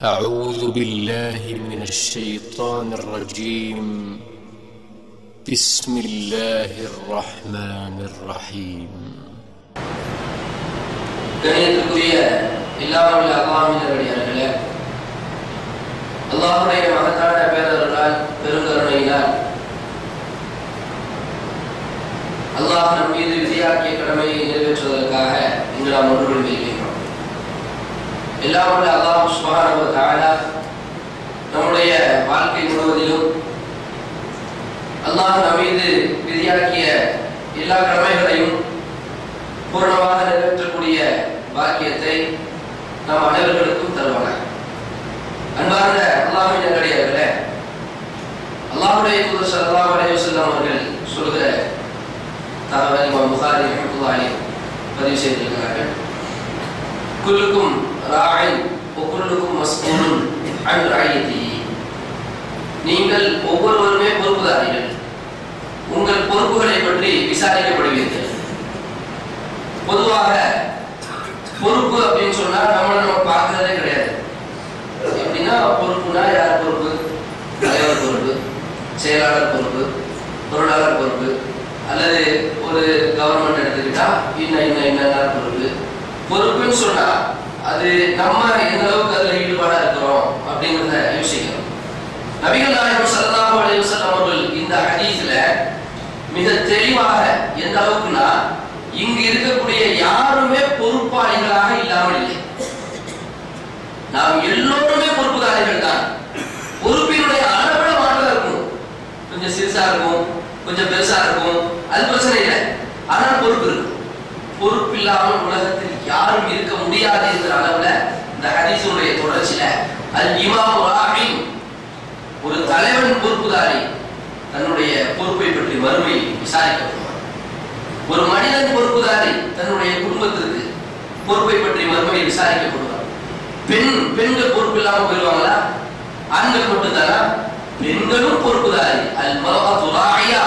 أعوذ بالله من الشيطان الرجيم بسم الله الرحمن الرحيم கணியத்துக்குரிய இல்லாமல் அல்லாமினர்களே அல்லாஹுடைய மகத்தான பேரர்களால் பெருங்கருணையினால் அல்லாஹ் நம் மீது விதியாக்கிய கடமையை நிறைவேற்றுவதற்காக இன்று நாம் ஒன்று வருகிறோம் எல்லாமுள்ள அல்லாஹ் சுபஹானஹு வ தஆலா நம்முடைய வாழ்க்கை முழுவதிலும் அல்லாஹ் நம் மீது விதியாக்கிய எல்லா கடமைகளையும் பூரணமாக நிறைவேற்றக்கூடிய பாக்கியத்தை நாம் அனைவர்களுக்கும் தருவாங்க அன்பார்ந்த அல்லாஹின் நல்லடியார்களே அல்லாஹுடைய தூதர் ஸல்லல்லாஹு அலைஹி வஸல்லம் அவர்கள் சொல்கிற தகவல் இமாம் புகாரி ரஹ்மத்துல்லாஹி பதிவு செய்திருக்கிறார்கள் குல்லுக்கும் ராயின் ஒக்குல்லுக்கும் மஸ்கூலும் அன் ராயத்தி நீங்கள் ஒவ்வொருவருமே பொறுப்புதாரிகள் உங்கள் பொறுப்புகளை பற்றி விசாரிக்கப்படுவீர்கள் பொதுவாக பொறுப்பு அப்படின்னு சொன்னா நம்மள நம்ம பார்க்கறதே கிடையாது எப்படின்னா பொறுப்புனா யார் பொறுப்பு தலைவர் பொறுப்பு செயலாளர் பொறுப்பு பொருளாளர் பொறுப்பு அல்லது ஒரு கவர்மெண்ட் எடுத்துக்கிட்டா இன்ன இன்ன இன்ன பொறுப்பு பொறுப்புன்னு சொன்னா அது நம்ம எந்த அளவுக்கு அதுல ஈடுபாடா இருக்கிறோம் அப்படிங்கிறத யோசிக்கணும் நபிகள் நாயகம் ஸல்லல்லாஹு அலைஹி வஸல்லம் அவர்கள் இந்த ஹதீஸ்ல மிக தெளிவாக எந்த அளவுக்குன்னா இங்கு இருக்கக்கூடிய யாருமே பொறுப்பாளிகளாக இல்லாமல் இல்லை நாம் எல்லோருமே பொறுப்புதாரிகள் தான் பொறுப்பினுடைய அளவிட மாற்றம் இருக்கும் கொஞ்சம் சிறுசா இருக்கும் கொஞ்சம் பெருசா இருக்கும் அது பிரச்சனை இல்லை ஆனால் பொறுப்பு இருக்கும் பொறுப்பு இல்லாமல் உலகத்தில் யாரும் இருக்க முடியாது என்ற அளவுல இந்த ஹதீஸுடைய தொடர்ச்சியில அல் இமாம் ராஹிம் ஒரு தலைவன் பொறுப்புதாரி தன்னுடைய பொறுப்பை பற்றி மறுமை விசாரிக்கப்படுவார் ஒரு மனிதன் பொறுப்புதாரி தன்னுடைய குடும்பத்திற்கு பொறுப்பை பற்றி மறுமையில் விசாரிக்கப்படுவார் பெண் பெண்கள் பொறுப்பு இல்லாம போயிடுவாங்களா ஆண்கள் மட்டும்தானா பெண்களும் பொறுப்புதாரி அல் மரஅத்து ராயியா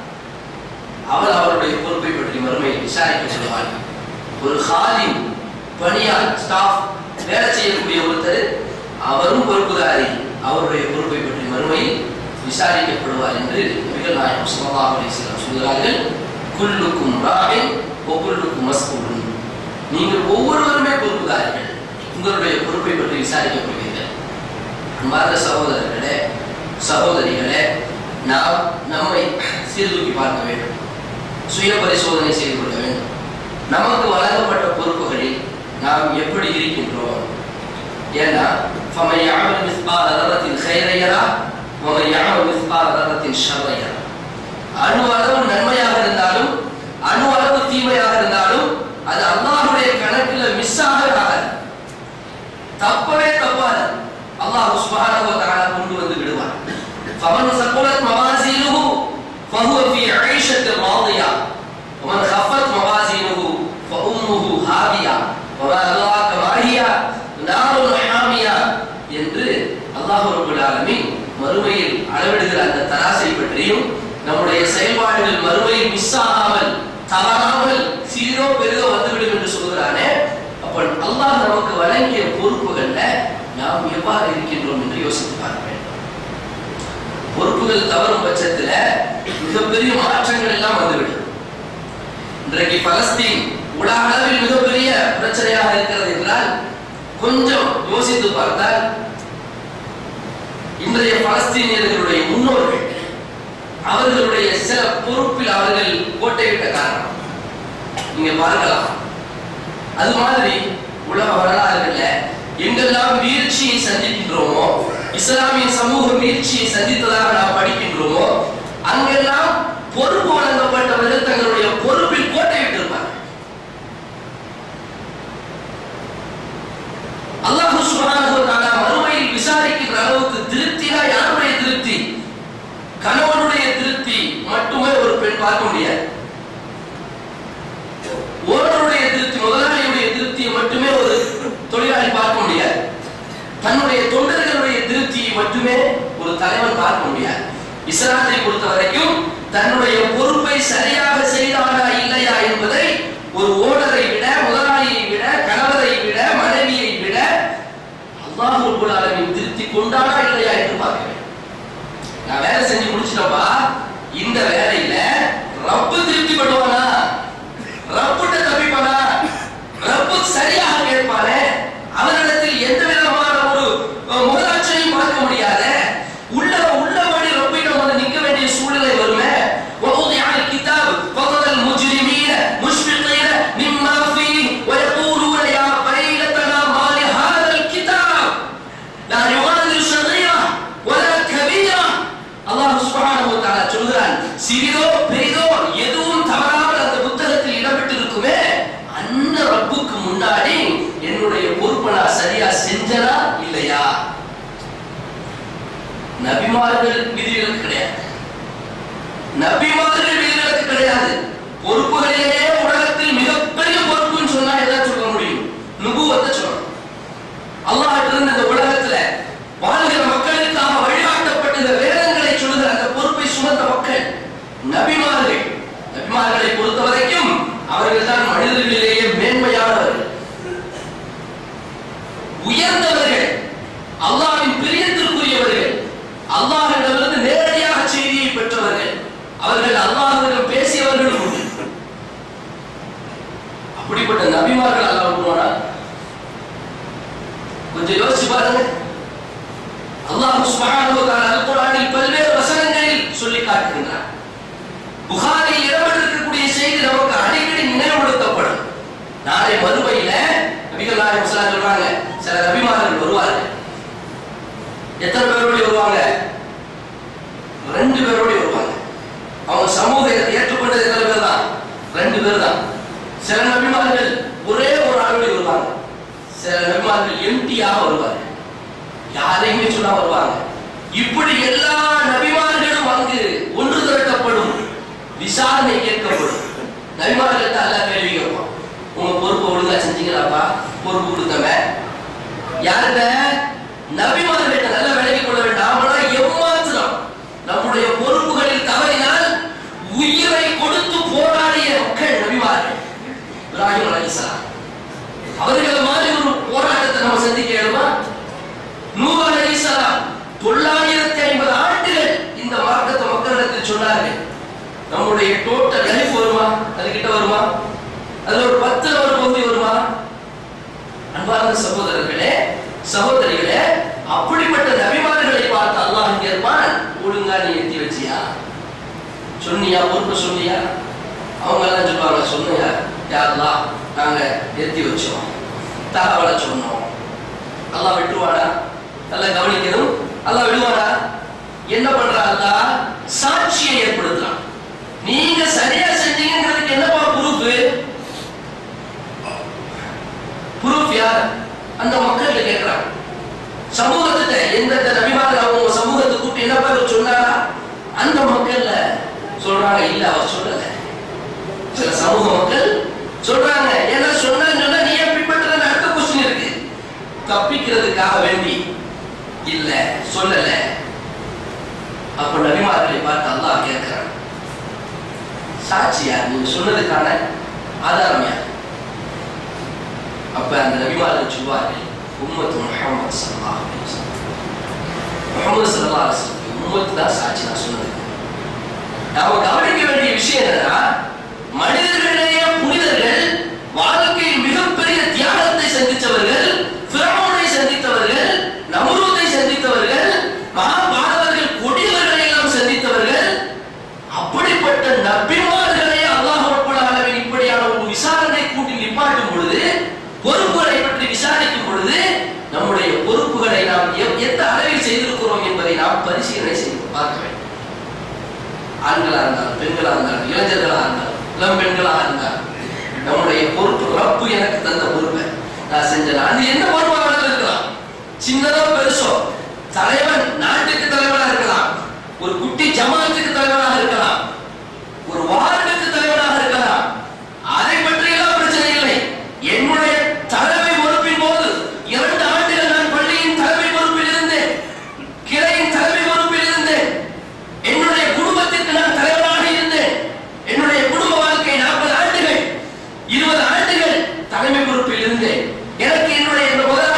அவள் அவருடைய பொறுப்பை பற்றி மறுமையில் விசாரிக்கப்படுவாள் ஒரு ஹாலிம் பணியாள் ஸ்டாஃப் வேலை செய்யக்கூடிய ஒருத்தர் அவரும் பொறுப்புதாரி அவருடைய பொறுப்பை பற்றி மறுமையில் விசாரிக்கப்படுவார் என்று நபிகள் நாயகம் ஸல்லல்லாஹு அலைஹி வஸல்லம் சொல்கிறார்கள் குல்லுக்கும் ராயின் ஒவ்வொருக்கும் மஸ்கூலும் நீங்கள் ஒவ்வொருவருமே பொறுப்புதாரிகள் உங்களுடைய பொறுப்பை பற்றி விசாரிக்கப்படுவீர்கள் அன்பார்ந்த சகோதரர்களே சகோதரிகளே நாம் நம்மை சீர்தூக்கி பார்க்க வேண்டும் சுய பரிசோதனை செய்து கொள்ள வேண்டும் நமக்கு வழங்கப்பட்ட பொறுப்புகளில் நாம் எப்படி இருக்கின்றோம் ஏன்னா فمن يعمل مثقال ذرة خيرا يرى ومن يعمل مثقال ذرة شرا يرى அணு அளவு நன்மையாக இருந்தாலும் அணு அளவு தீமையாக இருந்தாலும் அது அல்லாஹுடைய கணக்கில் மிஸ் ஆகாது தப்பவே தப்பாது அல்லாஹ் சுப்ஹானஹு வ தஆலா கொண்டு வந்து விடுவார் فمن ثقلت موازينه فهو في عيشة راضية ومن خفت موازينه فأمه هاوية وما أدراك ما هي نار حامية என்று அல்லாஹ் ரப்பல் ஆலமீன் மறுமையில் அளவிடுகிற அந்த தராசை பற்றியும் நம்முடைய செயல்பாடுகள் மறுமையில் மிஸ் ஆகாமல் தவறாமல் சிறிதோ பெரிதோ வந்துவிடும் என்று சொல்கிறானே அப்ப அல்லாஹ் நமக்கு வழங்கிய பொறுப்புகள்ல நாம் எவ்வாறு இருக்கின்றோம் என்று யோசித்து பார்க்க வேண்டும் பொறுப்புகள் தவறும் பட்சத்துல மிகப்பெரிய மாற்றங்கள் எல்லாம் வந்துவிடும் இன்றைக்கு பலஸ்தீன் உலக அளவில் மிகப்பெரிய பிரச்சனையாக இருக்கிறது என்றால் கொஞ்சம் யோசித்து பார்த்தால் இன்றைய பலஸ்தீனியர்களுடைய முன்னோர்கள் அவர்களுடைய சில பொறுப்பில் அவர்கள் கோட்டையிட்ட காரணம் நீங்க பார்க்கலாம் அது மாதிரி உலக வரலாறுகள்ல எங்கெல்லாம் வீழ்ச்சியை சந்திக்கின்றோமோ இஸ்லாமிய சமூக வீழ்ச்சியை சந்தித்ததாக நாம் படிக்கின்றோமோ அங்கெல்லாம் பொறுப்பு வழங்கப்பட்டவர்கள் தங்களுடைய பொறுப்பில் கோட்டையிட்டிருப்பார் அல்லாஹு சுப்ஹானஹு வ தஆலா மறுமையில் விசாரிக்கின்ற அளவுக்கு திருப்தியா யாருடைய திருப்தி கணவனுடைய திருப்தி மட்டுமே ஒரு பெண் பார்க்க முடியாது ஓனருடைய திருப்தி முதலாளியுடைய திருப்தியை மட்டுமே ஒரு தொழிலாளி பார்க்க முடியாது தன்னுடைய தொண்டர்களுடைய திருப்தியை மட்டுமே ஒரு தலைவன் பார்க்க முடியாது இஸ்லாத்தை பொறுத்த வரைக்கும் தன்னுடைய பொறுப்பை சரியாக செய்தானா இல்லையா என்பதை ஒரு ஓனரை விட முதலாளியை விட கணவரை விட மனைவியை விட அல்லாஹ் ரப்பல் ஆலமீன் திருப்தி கொண்டானா இல்லையா என்று பார்க்க வேண்டும் நான் வேலை செஞ்சு முடிச்சிட்டப்பா இந்த வேலையில ரப்பு திருப்தி பண்ணுவானா ரப்புட்ட தப்பிப்பானா ரப்பு சரியாக கேட்பானே அவனிடத்தில் எந்த விதமான ஒரு அஹ், முகராட்சியையும் பார்க்க முடியாத உள்ள உள்ளபடி ரப்பிடம் வந்து நிற்க வேண்டிய சூழ்நிலை வருமே ووضع الكتاب فترى المجرمين مشفقين مما فيه ويقولون يا ويلتنا ما لهذا الكتاب لا يغادر صغيرة ولا كبيرة அல்லாஹ் சுப்ஹானஹு வ தஆலா சொல்கிறான் சிறிதோ பெரிதோ எதுவும் தவறாமல் அந்த புத்தகத்தில் இடம்பெற்றிருக்குமே அந்த ரப்புக்கு முன்னாடி என்னுடைய பொறுப்பை நான் சரியா செஞ்சனா இல்லையா நபிமார்கள் விதிகளுக்கு கிடையாது நபிமார்கள் விதிகளுக்கு கிடையாது பொறுப்புகளிலேயே உலகத்தில் மிகப்பெரிய பொறுப்புன்னு சொன்னா எதை சொல்ல முடியும் நுபுவத்தை சொல்லணும் அல்லாஹ் இருந்த இந்த உலகத்துல வாழ்கிற மக்களுக்காக வழிகாட்டப்பட்ட இந்த வேதங்களை சொல்லுகிற அந்த பொறுப்பை சுமந்த மக்கள் நபிமார்கள் நபிமார்களை பொறுத்த வரைக்கும் அவர்கள் தான் மனிதர்களிலேயே மேன்மையானவர்கள் உயர்ந்தவர்கள் அல்லாஹ்வின் பிரியத்திற்குரியவர்கள் அல்லாஹ்விடமிருந்து நேரடியாக செய்தியை பெற்றவர்கள் அவர்கள் அல்லாஹ்விடம் பேசியவர்களும் உண்டு அப்படிப்பட்ட நபிமார்கள் அல்லாஹ் விடுவானா கொஞ்சம் யோசிச்சு பாருங்க அல்லாஹ் சுப்ஹானஹு வ தஆலா அல் குர்ஆனில் பல்வேறு வசனங்களில் சொல்லி காட்டுகின்றார் புகாரில் இடம்பெற்றிருக்கக்கூடிய செய்தி நமக்கு அடிக்கடி நினைவுபடுத்தப்படும் நாளை மறுமையில நபிகள் நாயகம் ஸல்லல்லாஹு சொல்றாங்க சில நபிமார்கள் வருவார்கள் எத்தனை பேரோட வருவாங்க ரெண்டு பேரோட வருவாங்க அவங்க சமூகத்தை ஏற்றுக்கொண்டது எத்தனை பேர் தான் ரெண்டு பேர் தான் சில நபிமார்கள் ஒரே ஒரு ஆளோட வருவாங்க சில நபிமார்கள் எம்டியாக வருவார்கள் யாரையுமே சொன்னா வருவாங்க இப்படி எல்லா நபிமார்களும் அங்கு ஒன்று திரட்டப்படும் விசாரணை கேட்கப்படும் நபிமார்கள்ட்ட அல்ல கேள்வி கேட்பான் உங்க பொறுப்பு ஒழுங்கா செஞ்சீங்களாப்பா பொறுப்பு கொடுத்தவன் யாருங்க நபிமார்கள்ட்ட நல்ல விலகிக் கொள்ள வேண்டும் நாமெல்லாம் எம்மாத்திரம் நம்முடைய பொறுப்புகளில் தவறினால் உயிரை கொடுத்து போராடிய மக்கள் நபிமார்கள் இப்ராஹிம் அலைஹிஸ்ஸலாம் அவர்கள் மாதிரி ஒரு போராட்டத்தை நம்ம சந்திக்க இயலுமா நூறு அலைஹிஸ்ஸலாம் தொள்ளாயிரத்தி ஐம்பது ஆண்டுகள் இந்த மார்க்கத்தை மக்களிடத்தில் சொன்னார்கள் நம்முடைய டோட்டல் லைஃப் வருமா அது கிட்ட வருமா அதுல ஒரு பத்துல ஒரு பகுதி வருமா அன்பார்ந்த சகோதரர்களே சகோதரிகளே அப்படிப்பட்ட நபிமார்களை பார்த்து அல்லாஹ் கேட்பான் ஒழுங்கா நீ எத்தி வச்சியா சொன்னியா பொறுப்பு சொன்னியா அவங்க எல்லாம் சொல்லுவாங்க சொன்னியா யாரெல்லாம் நாங்க எத்தி வச்சோம் தகவலை சொன்னோம் அல்லாஹ் விட்டுருவானா நல்லா கவனிக்கணும் அல்லாஹ் விடுவானா என்ன பண்றா அல்லாஹ் சாட்சியை ஏற்படுத்துறான் நீங்க சரியா செஞ்சீங்கிறதுக்கு என்னப்பா ப்ரூஃப் ப்ரூஃப் யார் அந்த மக்கள் கேட்கிறாங்க சமூகத்திட்ட எந்தெந்த நபிமார்கள் அவங்க சமூகத்தை கூப்பிட்டு என்னப்பா இவர் சொன்னாரா அந்த மக்கள்ல சொல்றாங்க இல்ல அவர் சொல்லல சில சமூக மக்கள் சொல்றாங்க ஏன்னா சொன்னான்னு சொன்னா நீ ஏன் பின்பற்றல அடுத்த கொஸ்டின் இருக்கு தப்பிக்கிறதுக்காக வேண்டி இல்ல சொல்லல அப்ப நபிமார்களை பார்த்து அல்லாஹ் கேட்கிறான் சாட்சியா நீங்க சொன்னதுக்கான ஆதாரம் யார் அப்ப அந்த நபிமார்கள் சொல்வார்கள் உம்மத்து முஹம்மது ஸல்லல்லாஹு அலைஹி வஸல்லம் முஹம்மது ஸல்லல்லாஹு அலைஹி வஸல்லம் உம்மத்து தான் சாட்சி நான் சொன்னது நாம கவனிக்க வேண்டிய விஷயம் என்னன்னா மனிதர்களிலேயே புனிதர்கள் வாழ்க்கையில் மிகப்பெரிய தியாகத்தை சந்தித்தவர்கள் பிறமோனை சந்தித்தவர்கள் நமுருதை சந்தித்தவர்கள் மகாபாரதர்கள் கொடியவர்களை எல்லாம் சந்தித்தவர்கள் அப்படிப்பட்ட நபிமார்களை அல்லாஹ் ரப்பல் ஆலமீன் இப்படியான ஒரு விசாரணை கூட்டி நிப்பாட்டும் பொழுது பொறுப்புகளை பற்றி விசாரிக்கும் பொழுது நம்முடைய பொறுப்புகளை நாம் எ- எந்த அளவில் செய்திருக்கிறோம் என்பதை நாம் பரிசீலனை செய்து பார்க்க வேண்டும் ஆண்களா இருந்தாலும் பெண்களா இருந்தாலும் இளைஞர்களா இருந்தாலும் இளம் பெண்களா இருந்தாலும் நம்முடைய பொறுப்பு ரப்பு எனக்கு தந்த பொறுப்பை நான் செஞ்சேன் அது என்ன பொறுப்பாக வேணாலும் இருக்கலாம் சின்னதோ பெருசோ தலைவன் நாட்டுக்கு தலைவனாக இருக்கலாம் ஒரு குட்டி ஜமாத்துக்கு தலைவனாக இருக்கலாம் ஒரு வார்டுக்கு தலைவனாக இருக்கலாம் அதை பற்றியெல்லாம் பிரச்சனை இல்லை என்னுடைய தலைமை பொறுப்பின் போது இரண்டு ஆண்டுகள் நான் பள்ளியின் தலைமை பொறுப்பில் இருந்தேன் கிளையின் தலைமை பொறுப்பில் இருந்தேன் என்னுடைய குடும்பத்திற்கு நான் தலைவராக இருந்தேன் என்னுடைய குடும்ப வாழ்க்கை நாற்பது ஆண்டுகள் இருபது ஆண்டுகள் தலைமை பொறுப்பில் இருந்தேன் எனக்கு என்னுடைய இந்த முதல்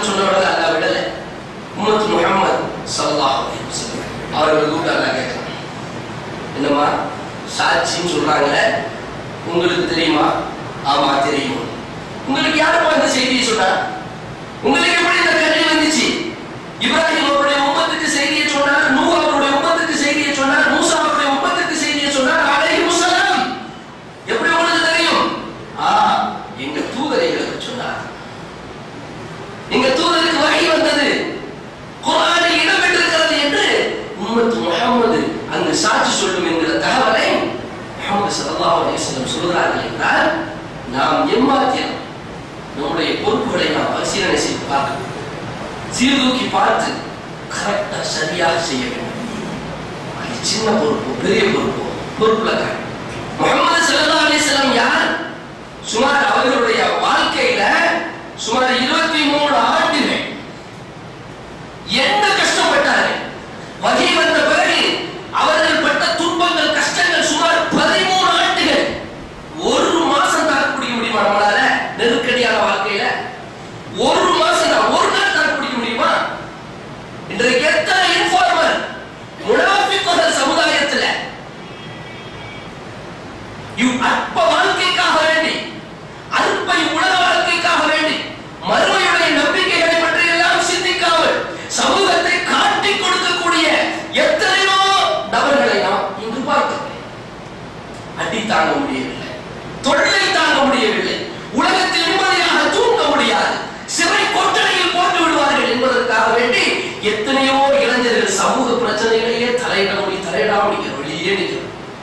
விடணும்னு சொன்னவர்கள் அல்லா விடல உம்மத் முஹம்மது ஸல்லல்லாஹு அலைஹி வஸல்லம் அவர்கள் கூட அல்லா கேட்கிறான் என்னம்மா சாட்சின்னு சொல்றாங்க உங்களுக்கு தெரியுமா ஆமா தெரியும் உங்களுக்கு யாருப்பா இந்த செய்தியை சொன்னா உங்களுக்கு எப்படி இந்த கல்வி வந்துச்சு இப்ராஹிம் அவருடைய உம்மத்துக்கு செய்தியை சொன்னார் நூ அவருடைய உம்மத்துக்கு செய்தியை சொன்னார் மூசா அவருடைய உம்மத்துக்கு செய்தியை சொன்னார் அலைஹி வஸல்லம் எப்படி உங்களுக்கு தெரியும் ஆ எங்க தூதர் எங்களுக்கு சொன்னார் எங்க தூதருக்கு வகை வந்தது குர்ஆனில் இடம்பெற்றிருக்கிறது என்று உம்மத்து முஹம்மது அங்கு சாட்சி சொல்லும் என்கிற தகவலை முஹம்மது ஸல்லல்லாஹு அலைஹி வஸல்லம் சொல்கிறார்கள் என்றால் நாம் எம்மாத்திரம் நம்முடைய பொறுப்புகளை நாம் பரிசீலனை செய்து பார்க்கணும் சீர்தூக்கி பார்த்து கரெக்டா சரியாக செய்ய வேண்டும் அது சின்ன பொறுப்பு பெரிய பொறுப்பு பொறுப்புல முகமது ஸல்லல்லாஹு அலைஹி வஸல்லம் யார் சுமார் அவர்களுடைய வாழ்க்கையில சுமார் இருபத்தி மூணு ஆண்டுகள் என்ன கஷ்டப்பட்டார்கள் வகை வந்த பிறகு அவர்கள் பட்ட துன்பங்கள் கஷ்டங்கள் சுமார் பதிமூணு ஆண்டுகள் ஒரு மாசம் தாக்கு பிடிக்க முடியுமா நம்மளால நெருக்கடியான வாழ்க்கையில ஒரு மாசம் தான் ஒரு நாள் தாக்கு பிடிக்க முடியுமா இன்றைக்கு எத்தனை இன்ஃபார்மர் முனாஃபிக்குகள் சமுதாயத்துல இவ் அற்ப வாழ்க்கைக்காக வேண்டி அற்ப உலக வாழ்க்கைக்காக வேண்டி மறுமையுடைய நம்பிக்கைகளை பற்றி எல்லாம் சிந்திக்காமல் சமூகத்தை காட்டிக் கொடுக்கக்கூடிய எத்தனையோ நபர்களை நாம் இங்கு பார்க்கிறோம் அடி தாங்க முடியவில்லை தொல்லை தாங்க முடியவில்லை உலகத்தில் நிம்மதியாக தூங்க முடியாது சிறை கொட்டடையில் போட்டு விடுவார்கள் என்பதற்காக வேண்டி எத்தனையோ இளைஞர்கள் சமூக பிரச்சனைகளையே தலையிட முடி தலையிடாம நிற்கிற வெளியே நிற்கிறோம்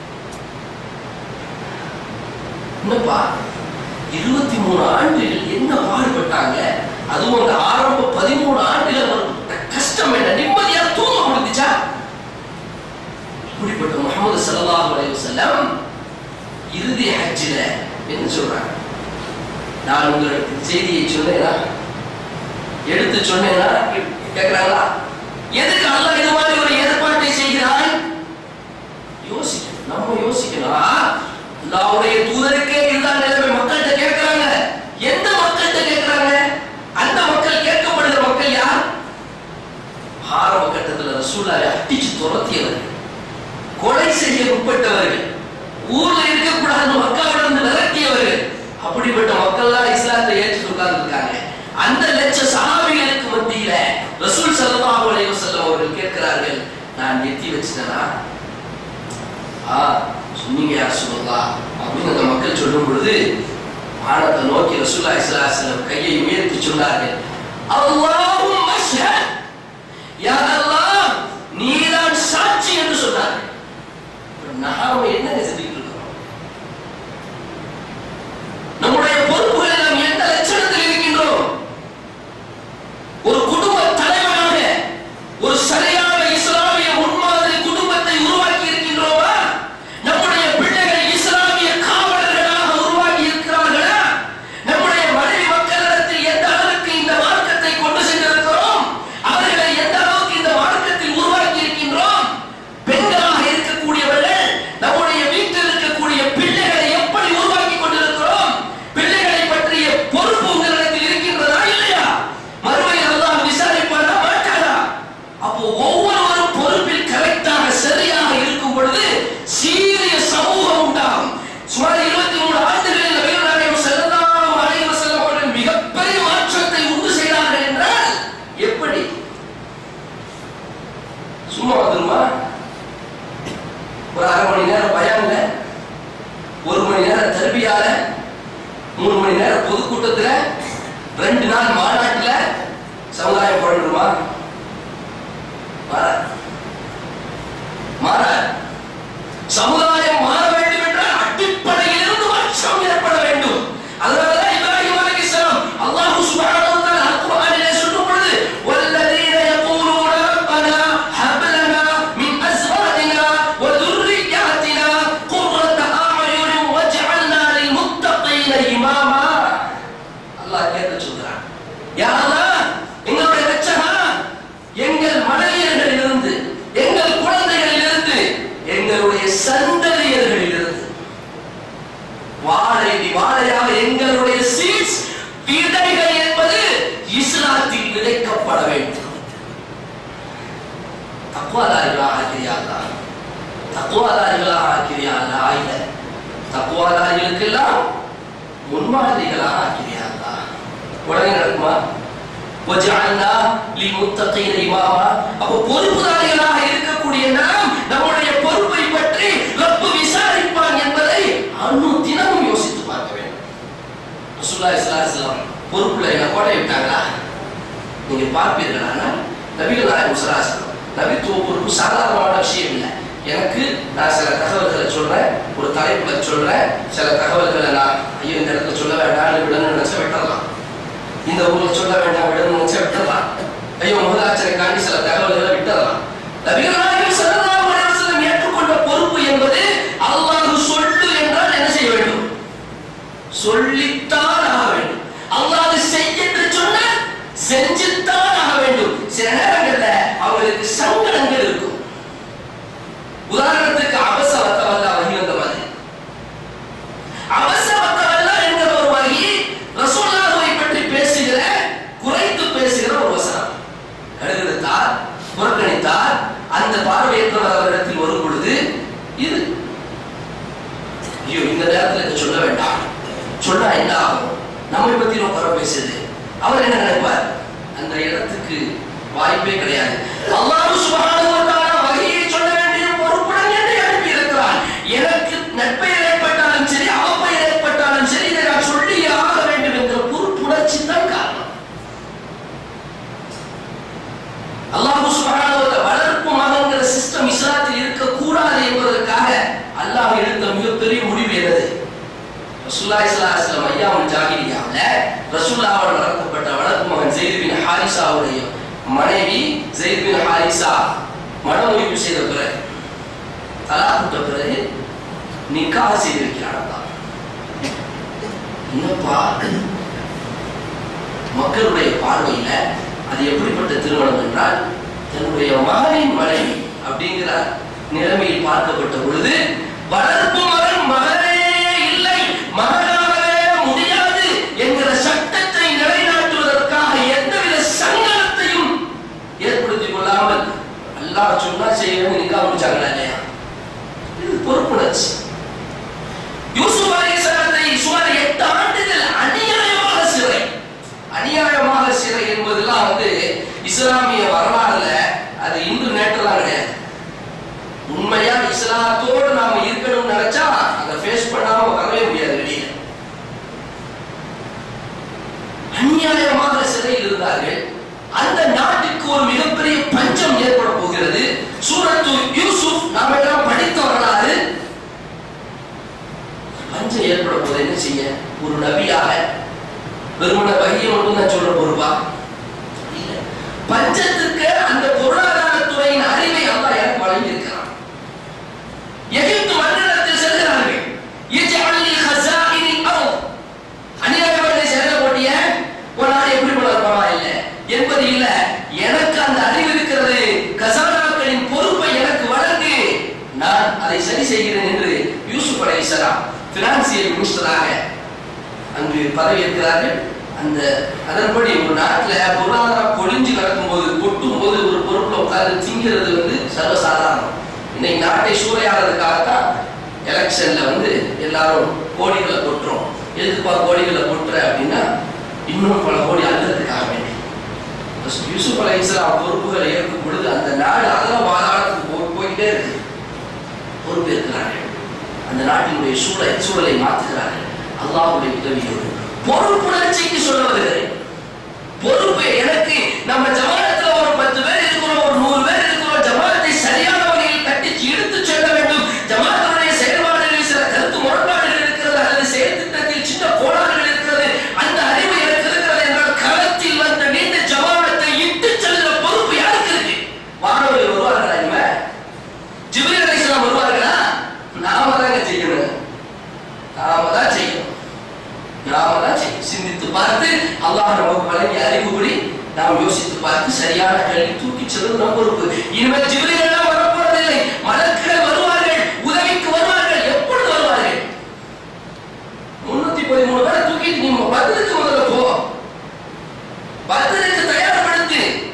என்னப்பா இருபத்தி மூணு ஆண்டுகள் என்ன பாடுபட்டாங்க அதுவும் அந்த ஆரம்ப பதிமூணு ஆண்டுகள் அவர்களுக்கு கஷ்டம் என்ன நிம்மதியா தூங்க முடிஞ்சுச்சா இப்படிப்பட்ட முகமது ஸல்லல்லாஹு அலைஹி வஸல்லம் இறுதி ஹஜ்ஜில என்ன சொல்றாங்க நான் உங்களுக்கு செய்தியை சொன்னேனா எடுத்து சொன்னேனா கேக்குறாங்களா எதுக்கு அல்லாஹ் இது மாதிரி ஒரு ஏற்பாட்டை செய்கிறாய் யோசிக்கணும் நம்ம யோசிக்கணும் ஆ, அல்லாஹ்வுடைய தூதருக்கே இதுதான் நிலைமை மக்கள்கிட்ட கேட்கிறாங்க எந்த மக்கள்கிட்ட கேட்கிறாங்க அந்த மக்கள் கேட்கப்படுகிற மக்கள் யார் ஆரம்ப கட்டத்துல ரசூலாவை அடிச்சு துரத்தியவர்கள் கொலை செய்ய முற்பட்டவர்கள் ஊர்ல இருக்கக்கூடாது மக்காவிலிருந்து விரட்டியவர்கள் அப்படிப்பட்ட மக்கள்லாம் இஸ்லாத்தை ஏற்று உட்கார்ந்து இருக்காங்க அந்த லட்ச சஹாபிகளுக்கு மத்தியில ரசூல் ஸல்லல்லாஹு அலைஹி வஸல்லம் அவர்கள் கேட்கிறார்கள் நான் எத்தி வச்சிட்டேனா ஆ சொன்னீங்க யார் சொல்லலாம் அப்படின்னு அந்த மக்கள் சொல்லும் பொழுது வானத்தை நோக்கி ரசூல்லா இஸ்லா செல்லம் கையை உயர்த்தி சொன்னார்கள் அல்லாஹும் அஷ்ஹத் யா அல்லாஹ் நீதான் சாட்சி என்று சொன்னார்கள் இப்ப நாம என்ன செஞ்சுட்டு இருக்கிறோம் நம்முடைய பொறுப்புகளை நாம் எந்த லட்சணத்தில் இருக்கின்றோம் ஒரு குடும்ப தலைவனாக ஒரு சரியான இஸ்லாமிய முன்மாதிரி குடும்பத்தை உருவாக்கி இருக்கின்றோமா நம்முடைய பிள்ளைகளை இஸ்லாமிய காவலர்களாக உருவாக்கி இருக்கிறார்களா நம்முடைய மனைவி மக்களிடத்தில் எந்த அளவுக்கு இந்த மார்க்கத்தை கொண்டு சென்றிருக்கிறோம் அவர்களை எந்த அளவுக்கு இந்த மார்க்கத்தில் உருவாக்கி இருக்கின்றோம் பெண்களாக இருக்கக்கூடியவர்கள் நம்முடைய வீட்டில் இருக்கக்கூடிய பிள்ளைகளை எப்படி உருவாக்கி கொண்டிருக்கிறோம் பிள்ளைகளை பற்றிய பொறுப்பு உங்களிடத்தில் இருக்கின்றதா இல்லையா மறுமையில் அல்லாஹ் விசாரிப்பாரா மாட்டாரா அப்போ ஒவ்வொருவரும் பொறுப்பில் கரெக்டாக சரியாக இருக்கும் பொழுது சீரிய சமூகம் உண்டாகும் சுமார் இருபத்தி மூணு ஆண்டுகளில் நபிகள் நாயகம் ஸல்லல்லாஹு அலைஹி வஸல்லம் அவர்கள் மிகப்பெரிய மாற்றத்தை உண்டு செய்தார்கள் என்றால் எப்படி சும்மா வந்துருமா ஒரு அரை மணி நேரம் பயான்ல ஒரு மணி நேரம் தர்பியால மூணு மணி நேரம் பொதுக்கூட்டத்துல ரெண்டு நாள் மாநாட்டுல சமுதாயம் புரண்டுமா மாற மாற சமுதாயம் மாற வேண்டும் என்றால் அடிப்படையிலிருந்து மாற்றம் ஏற்பட வேண்டும் அதனாலதான் இப்ராஹிம் அலைஹிஸ்ஸலாம் அல்லாஹ் சுப்ஹானஹு வ தஆலா அல்-குர்ஆனிலே சொல்லும் பொழுது வல்லதீன யகூலூன ரப்பனா ஹப் லனா மின் அஸ்வாஜினா வ ذُرِّيَّاتِنَا قُرَّةَ أَعْيُنٍ وَاجْعَلْنَا لِلْمُتَّقِينَ إِمَامًا அல்லாஹ் கேட்க சொல்றான் யா பொறுப்பாட வேண்டும் தக்குவாதாரிகளாக ஆக்கிறியாங்களா தக்குவாதாரிகளாக ஆக்கிறியாங்களா இல்ல தக்குவாதாரிகளுக்கெல்லாம் முன்மாதிரிகளாக ஆக்கிறியாங்களா உடனே நடக்குமா வஜஅல்னா லில்முத்தகீன இமாமா அப்போ பொறுப்புதாரிகளாக இருக்கக்கூடிய நாம் நம்முடைய பொறுப்பை பற்றி ரப்பு விசாரிப்பான் என்பதை அணு தினமும் யோசித்து பார்க்க வேண்டும் ரசூலுல்லாஹி ஸல்லல்லாஹு அலைஹி வஸல்லம் பொறுப்புல என்ன கோட்டை விட்டாங்களா நீங்க பார்ப்பீர்களானா நபிகள் நாயகம் சராசனம் நபித்துவ பொறுப்பு சாதாரணமான விஷயம் இல்லை எனக்கு நான் சில தகவல்களை சொல்றேன் ஒரு தலைப்புல சொல்றேன் சில தகவல்களை நான் ஐயோ இந்த இடத்துல சொல்ல வேண்டாம் விடணும்னு நினைச்சா விட்டுறலாம் இந்த ஊர்ல சொல்ல வேண்டாம் விடணும்னு நினைச்சா விட்டுறலாம் ஐயோ முதலாச்சனைக்காண்டி சில தகவல்களை விட்டுறலாம் நபிகள் நாயகம் ஸல்லல்லாஹு அலைஹி வஸல்லம் ஏற்றுக்கொண்ட பொறுப்பு என்பது அல்லாஹ் சொல்லு என்றால் என்ன செய்ய வேண்டும் சொல்லித்தான் ஆக வேண்டும் அல்லாஹ் செய் என்று சொன்னால் செஞ்சுத்தான் ஆக வேண்டும் சில நேரங்கள்ல அவங்களுக்கு சங்கடங்கள் இருக்கும் உதாரணத்துக்கு அபசவத்தவல்ல வகி வந்த மாதிரி அபசவத்தவல்ல என்கிற ஒரு வகி ரசூலுல்லாஹை பற்றி பேசுகிற குறைத்து பேசுகிற ஒரு வசனம் கடுகெடுத்தார் புறக்கணித்தார் அந்த பார்வையற்றவர் அவரிடத்தில் வரும் பொழுது இது ஐயோ இந்த நேரத்துல இதை சொல்ல வேண்டாம் சொன்னா என்ன ஆகும் நம்மை பத்தி ரொம்ப குறை பேசுது அவர் என்ன நினைப்பார் அந்த இடத்துக்கு வாய்ப்பே கிடையாது அல்லாஹ் சுப்ஹானஹு வ தஆலா வகையை சொல்ல வேண்டிய பொறுப்புடன் என்னை அனுப்பி இருக்கிறான் எனக்கு நட்பெயர் ஏற்பட்டாலும் சரி அவப்பெயர் ஏற்பட்டாலும் சரி இதை நான் சொல்லியே ஆக வேண்டும் என்ற பொறுப்புணர்ச்சி தான் காரணம் அல்லாஹ் சுப்ஹானஹு வ தஆலா வளர்ப்பு மகன்கிற சிஸ்டம் இஸ்லாத்தில் இருக்க கூடாது என்பதற்காக அல்லாஹ் எடுத்த மிகப்பெரிய முடிவு என்னது ரசூலுல்லாஹி ஸல்லல்லாஹு அலைஹி வஸல்லம் ஐயாவுல் ஜாஹிலியாவுல ரசூலுல்லாஹால் வளர்க்கப்பட்ட வளர்ப்பு மகன் ஸெய்த் பின் ஹாரிஸாவுடைய மனைவி ஸெய்த் பின் ஹாரிஸா மனமுறிவு செய்த பிறகு தலாக்குட்ட பிறகு நிக்காஹ் செய்திருக்கிறான் அல்லாஹ் என்னப்பா மக்களுடைய பார்வையில அது எப்படிப்பட்ட திருமணம் என்றால் தன்னுடைய மகனின் மனைவி அப்படிங்கிற நிலைமையில் பார்க்கப்பட்ட பொழுது வளர்ப்பு மகன் மகனே இல்லை மகனாகவே முடியாது என்கிற சட்டத்தை நிலைநாட்டுவதற்காக எந்தவித சங்கடத்தையும் ஏற்படுத்திக் கொள்ளாமல் அல்லாஹ் சொன்னா செய்யணும் நிக்கா முடிச்சாங்களா இல்லையா இது பொறுப்புணர்ச்சி யூசுப் அலைஹிஸ்ஸலாத்தை சுமார் எட்டு ஆண்டுகள் அநியாயமாக சிறை அநியாயமாக சிறை என்பதெல்லாம் வந்து இஸ்லாமிய வரலாறுல அது இன்று நேற்றுலாம் கிடையாது உண்மையா இஸ்லாத்தோடு நாம இருக்கணும்னு நினைச்சா அதை ஃபேஸ் பண்ணாம வரவே முடியாது வெளியில அநியாயமாக சிறையில் இருந்தார்கள் அந்த நாட்டுக்கு ஒரு மிகப்பெரிய பஞ்சம் ஏற்பட போகிறது சூரத்து யூசுப் நாம எல்லாம் படித்த வரலாறு பஞ்சம் ஏற்பட போது என்ன செய்ய ஒரு நபியாக வெறுமன வகையை மட்டும் தான் சொல்ற பொறுப்பா இல்ல பஞ்சத்துக்கு அந்த பொருளாதாரத்துறையின் அறிவை அல்லாஹ் எனக்கு வழங்கி இருக்கிறான் எகிப்து மன்னிடத்தில் செல்கிறார்கள் இஜ்அல் லி ஹஸாயினி அர்த் அநியாயமான சேர போட்டிய ஒரு நாடு எப்படி போல பரவாயில்ல என்பது இல்ல எனக்கு அந்த அறிவு இருக்கிறது கசானாக்களின் பொறுப்பை எனக்கு வழங்கு நான் அதை சரி செய்கிறேன் என்று யூசுப் அலைஹிஸ்ஸலாம் பினான்சியல் மினிஸ்டராக அங்கு பதவியேற்கிறார்கள் அந்த அதன்படி ஒரு நாட்டுல பொருளாதாரம் பொழிஞ்சு நடக்கும்போது கொட்டும் போது ஒரு பொறுப்புல உட்கார்ந்து திங்கிறது வந்து சர்வசாதாரணம் இன்னைக்கு நாட்டை சூறையாடுறதுக்காகத்தான் எலெக்ஷன்ல வந்து எல்லாரும் கோடிகளை கொட்டுறோம் எதுக்குப்பா கோடிகளை கொட்டுற அப்படின்னா இன்னும் பல கோடி அழுறதுக்காக வேண்டி யூசுப் அலை இஸ்லாம் பொறுப்புகளை ஏற்கும் பொழுது அந்த நாடு அதெல்லாம் வாதாடத்துக்கு போ போயிட்டே இருக்கு பொறுப்பேற்கிறார்கள் அந்த நாட்டினுடைய சூழலை சூழலை மாற்றுகிறார்கள் அல்லாஹ்வுடைய உதவியோடு பொறுப்புணர்ச்சிக்கு சொல்ல வருகிறேன் பொறுப்பு எனக்கு நம்ம ஜமானத்துல ஒரு பத்து பேர் இருக்கிறோம் ஒரு நூறு பேர் இருக்கிறோம் ஜமாத்தை சரியான வகையில் கட்டிச்சு எடுத்து செல்ல வேண்டும் ஜமாத்துடைய செயல்பாடுகளில் சில கருத்து முரண்பாடுகள் இருக்கிறது அல்லது செயல் திட்டத்தில் சின்ன கோளாறுகள் இருக்கிறது அந்த அறிவு எனக்கு இருக்கிறது என்றால் களத்தில் வந்த நீண்ட ஜமானத்தை இட்டு செல்கிற பொறுப்பு யாருக்கு இருக்கு மாணவர்கள் வருவார்களா இனிமே ஜிப்ரீல் அலைஹிஸ்ஸலாம் வருவார்களா நாம தாங்க செய்யணும் நாம தான் செய்யணும் நாம தான் செய்யணும் சிந்தித்து பார்த்து அல்லாஹ் நமக்கு வழங்கிய அறிவுபடி நாம் யோசித்து பார்த்து சரியான கல்வி தூக்கி செல்வது நம் பொறுப்பு இனிமேல் ஜிப்ரீல் எல்லாம் வரப்போவதில்லை மலக்குகள் வருவார்கள் உதவிக்கு வருவார்கள் எப்பொழுது வருவார்கள் முன்னூத்தி பதிமூணு பேரை தூக்கிட்டு நீ பதிலுக்கு முதல்ல போ பதிலுக்கு தயார்படுத்து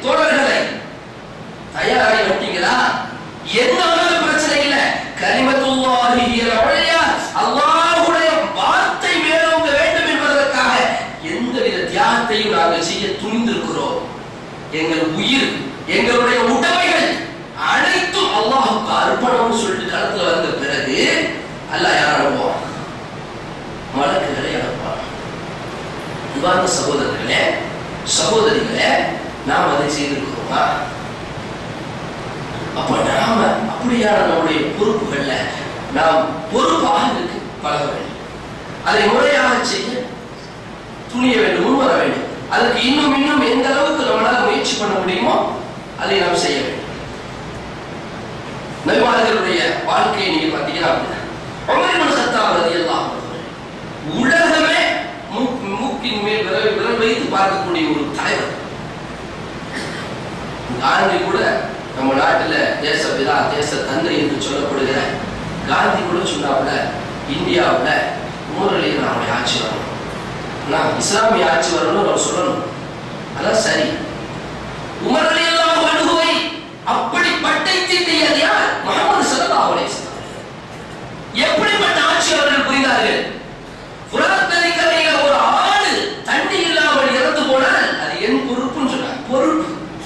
எங்கள் உயிர் எங்களுடைய உடைமைகள் அனைத்தும் அல்லாஹுக்கு அர்ப்பணம்னு சொல்லிட்டு களத்துல வந்த பிறகு அல்லாஹ் யார் அனுப்புவான் மலக்குகளை அனுப்புவான் அன்பார்ந்த சகோதரர்களே சகோதரிகளே நாம் அதை செய்திருக்கிறோமா அப்ப நாம அப்படியான நம்முடைய பொறுப்புகள்ல நாம் பொறுப்பாக இருக்கு பழக வேண்டும் அதை முறையாக செய்ய துணிய வேண்டும் முன்வர வேண்டும் அதுக்கு இன்னும் இன்னும் எந்த அளவுக்கு நம்மளால முயற்சி பண்ண முடியுமோ அதை நாம் செய்ய வேண்டும் நபிமார்களுடைய வாழ்க்கையை நீங்க பார்த்தீங்கன்னா அப்படிதான் உமர் இப்னு கத்தாப் ரலியல்லாஹு அன்ஹு உலகமே மூக்- மூக்கின் மேல் விரல் விரல் வைத்து பார்க்கக்கூடிய ஒரு தலைவர் காந்தி கூட நம்ம நாட்டுல தேசபிதா தேச தந்தை என்று சொல்லப்படுகிற காந்தி கூட சொன்னாப்புல இந்தியாவுல உமரலியில் நம்முடைய ஆட்சி வரணும் ஆனா இஸ்லாமிய ஆட்சி வரணும்னு நம்ம சொல்லணும் அதான் சரி உமரலி எல்லாம் அணுகுவை அப்படி பட்டை தீட்டியது யார் முகமது ஸல்லல்லாஹு அலைஹி வஸல்லம் எப்படிப்பட்ட ஆட்சி அவர்கள் புரிந்தார்கள் புறாத் நதிக்கரையில ஒரு ஆடு தண்ணி இல்லாமல் இறந்து போனால் அது என் பொறுப்புன்னு சொன்னார் பொறுப்பு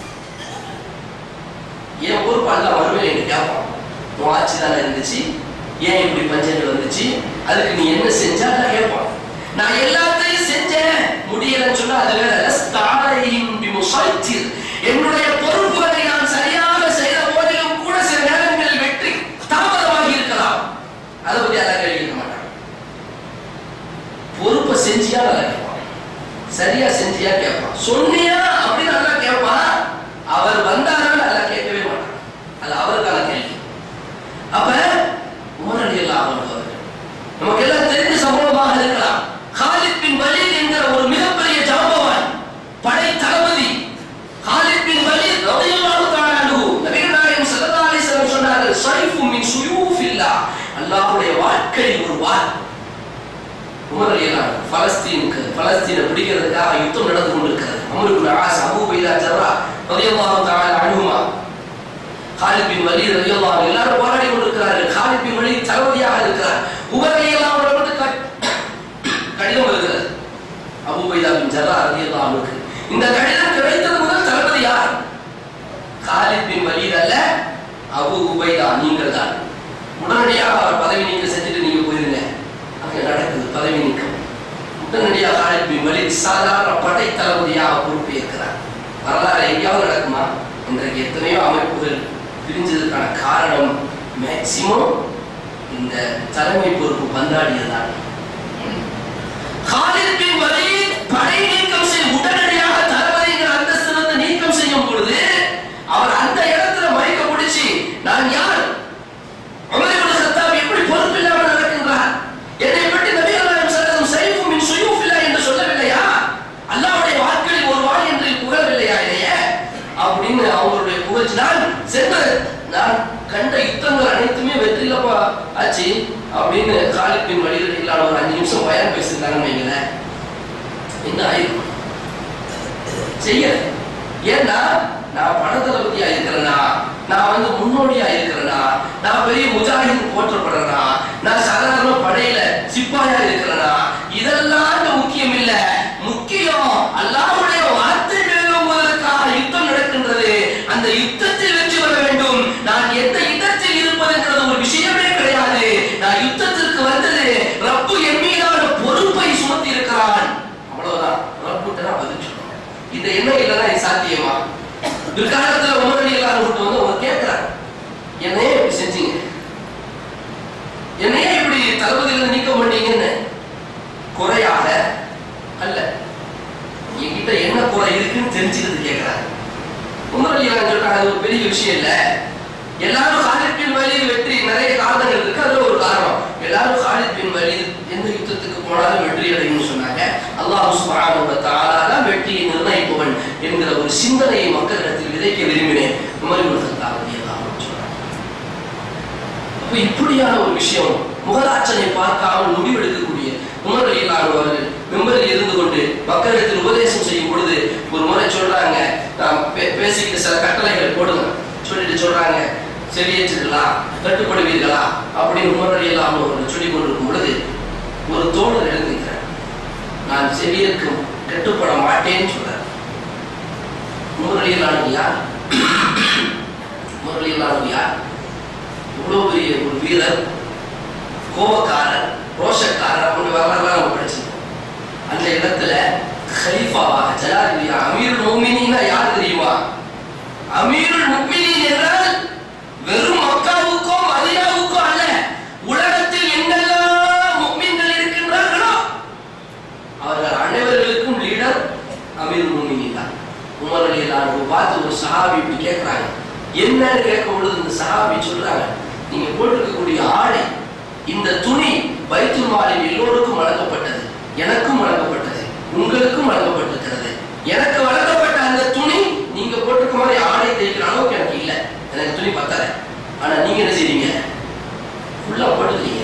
என் பொறுப்பு அல்ல வருவேன் என்று கேட்பான் உன் ஆட்சி தானே இருந்துச்சு ஏன் இப்படி பஞ்சங்கள் வந்துச்சு அதுக்கு நீ என்ன செஞ்சா நான் கேட்பான் நான் எல்லாத்தையும் செஞ்சேன் முடியலன்னு சொன்னா அது வேற லஸ்தாரையும் பிமுசைத்திர். என்னுடைய பொறுப்புகளை நான் சரியாக செய்த போதிலும் கூட சில நேரங்களில் வெற்றி தாமதமாகி இருக்கலாம் அதை பத்தி அதை கேள்வி கேட்க மாட்டான் பொறுப்பை செஞ்சியா நல்லா கேட்பான் சரியா செஞ்சியா கேட்பான் சொன்னியா அப்படின்னு நல்லா கேட்பான் அவர் வந்தாரா நல்லா கேட்கவே மாட்டான் அது அவருக்கான கேள்வி அப்ப உமரடி எல்லாம் அவர்கள் நமக்கு எல்லாம் தெரிந்த சம்பவமாக இருக்கலாம் காலித் பின் வலீத் என்கிற ஒரு மிகப்பெரிய ஜாம்பவான் படை தளபதி காலித் பின் வலீத் ரலியல்லாஹு தஆலா அன்ஹு நபிகள் நாயகம் ஸல்லல்லாஹு அலைஹி வஸல்லம் சொன்னார்கள் ஸைஃபு மின் ஸுயூஃபில்லாஹ் அல்லாஹ்வுடைய வாழ்க்கை ஒரு வாள் உமர் அலியல்லாஹ் பலஸ்தீனுக்கு பலஸ்தீனை பிடிக்கிறதுக்காக யுத்தம் நடந்து கொண்டிருக்கிறது Amr ibn As Abu Ubaidah Jarrah ரலியல்லாஹு தஆலா அன்ஹுமா காலித் பின் வலீத் ரலியல்லாஹு அன்ஹு எல்லாரும் போராடி கொண்டிருக்கிறார்கள் காலித் பின் வலீத் தளபதியாக இருக்கிறார் உமர் ரலியல்லாஹு அன்ஹு வந்து கட்- கடிதம் வருகிறது அபூ உபைதா பின் ஜர்ரா ரலியல்லாஹு அன்ஹுக்கு இந்த கடிதம் கிடைத்தது முதல் தளபதி யார் காலித் பின் வலீத் அல்ல அபூ உபைதா நீங்கள் தான் உடனடியாக அவர் பதவி நீக்கம் செஞ்சுட்டு நீங்க போயிருங்க அங்க நடக்குது பதவி நீக்கம் உடனடியாக காலித் பின் வலீத் சாதாரண படை தளபதியாக பொறுப்பேற்கிறார் வரலாறு எங்கேயாவது நடக்குமா இன்றைக்கு எத்தனையோ அமைப்புகள் பிரிஞ்சதுக்கான காரணம் மேக்சிமம் இந்த தலைமை பொறுப்பு பந்தாடியதுதான் காலித் பின் வலீத் படை நீக்கம் செய்ய உடனடியாக தளபதிங்கிற அந்தஸ்திலிருந்து நீக்கம் செய்யும் பொழுது அவர் அந்த இடத்துல மயக்க பிடிச்சி நான் யார் உமர் இப்னு கத்தாப் எப்படி பொறுப்பில்லாமல் நடக்கின்றார் என்னை பற்றி நபிகள் நாயகம் ஸல்லல்லாஹு சைஃபு மின் சுயூஃபில்லாஹ் என்று சொல்லவில்லையா அல்லாஹ்வுடைய வாட்களில் ஒரு வாள் என்று புகழவில்லையா என்னைய அப்படின்னு அவங்களுடைய புகழ்ச்சி நான் சென்று நான் கண்ட யுத்தங்கள் அனைத்துமே வெற்றிலப்பா ஆச்சு அப்படின்னு காலித் பின் வழியில் இல்லாத ஒரு அஞ்சு நிமிஷம் பயன் பேசியிருந்தாங்கன்னு வைங்களேன் என்ன ஆயிருக்கும் செய்ய ஏன்னா நான் பணதளபதியா இருக்கிறேனா நான் வந்து முன்னோடியா இருக்கிறேனா நான் பெரிய முஜாஹித் போற்றப்படுறேனா நான் சாதாரண படையில சிப்பாயா இருக்கிறேனா இதெல்லாம் இங்க முக்கியம் இல்ல முக்கியம் அல்லாஹ்வுடைய வார்த்தை நிறைவேறுவதற்காக யுத்தம் நடக்கின்றது அந்த யுத்தத்தில் வெற்றி பெற வேண்டும் நான் எந்த இடத்தில் இருப்பதுங்கிறது ஒரு விஷயமே கிடையாது நான் யுத்தத்திற்கு வந்தது ரப்பு என் மீதான பொறுப்பை சுமத்தி இருக்கிறான் அவ்வளவுதான் ரப்புட்ட நான் பதில் சொல்லணும் இந்த எண்ணம் இல்லைன்னா இது சாத்தியமா பிற்காலத்துல உமரடி எல்லாம் வந்து அவங்க கேட்கிறாங்க என்னையே இப்படி செஞ்சீங்க என்னையே இப்படி தளபதியில நீக்க மாட்டீங்கன்னு குறையாக அல்ல என்கிட்ட என்ன குறை இருக்குன்னு தெரிஞ்சுக்கிறது கேட்கிறாங்க உமரடி எல்லாம் சொல்றாங்க அது ஒரு பெரிய விஷயம் இல்ல எல்லாரும் ஹாலித் பின் வலீத் வெற்றி நிறைய காரணங்கள் இருக்கு அதுல ஒரு காரணம் எல்லாரும் ஹாலித் பின் வலீத் எந்த யுத்தத்துக்கு போனாலும் வெற்றி அடையும்னு சொன்னாங்க அல்லாஹ் சுப்ஹானஹு வ தஆலா தான் வெற்றியை நிர்ணயிப்பவன் என்கிற ஒரு சிந்தனையை மக்களிடத்தில் விதைக்க விரும்பினேன் உமர் இப்னு கத்தாப் ரலியல்லாஹு அன்ஹு சொன்னாங்க அப்ப இப்படியான ஒரு விஷயம் முகலாச்சனை பார்க்காமல் முடிவெடுக்கக்கூடிய உமர் ரலியல்லாஹு அவர்கள் மெம்பரில் இருந்து கொண்டு மக்களிடத்தில் உபதேசம் செய்யும் பொழுது ஒரு முறை சொல்றாங்க நான் பே- பேசிக்கிட்டு சில கட்டளைகள் போடுங்க சொல்லிட்டு சொல்றாங்க செவியேற்றுகளா கட்டுப்படுவீர்களா அப்படின்னு உமர் ரலியல்லாஹு அவர்கள் சொல்லிக் கொண்டிருக்கும் பொழுது ஒரு தோழர் எழுந்திருக்கிறார் நான் செவியேற்கும் கட்டுப்பட மாட்டேன்னு சொல்றார் முரளியலானது யார் முரளியலானது யார் இவ்வளவு பெரிய ஒரு வீரர் கோபக்காரர் ரோஷக்காரர் அப்படின்னு வரலாறுலாம் நம்ம படிச்சிருக்கோம் அந்த இடத்துல ஹலீஃபாவாக ஜனாதிபதி அமீருல் முஃமினீன்னா யார் தெரியுமா அமீருல் முஃமினீன் என்றால் வெறும் மக்காவுக்கோ மதீனாவுக்கோ அல்ல உலகத்தில் எங்கெல்லாம் முஃமின்கள் இருக்கின்றார்களோ அவர்கள் அனைவர்களுக்கும் லீடர் அமீருல் முஃமினீன் தான் உமர் ரலியல்லாஹு பார்த்து ஒரு சஹாபி இப்படி கேட்கறாங்க என்னன்னு கேட்கும் பொழுது இந்த சஹாபி சொல்றாங்க நீங்க போட்டிருக்கக்கூடிய ஆடை இந்த துணி பைத்துல் மாலில் எல்லோருக்கும் வழங்கப்பட்டது எனக்கும் வழங்கப்பட்டது உங்களுக்கும் வழங்கப்பட்டிருக்கிறது எனக்கு வழங்கப்பட்ட அந்த துணி நீங்க போட்டிருக்க மாதிரி ஆடை தைக்கிற அளவுக்கு எனக்கு இல்லை எனக்கு துணி பத்தல ஆனா நீங்க என்ன செய்றீங்க ஃபுல்லா போட்டுக்கிறீங்க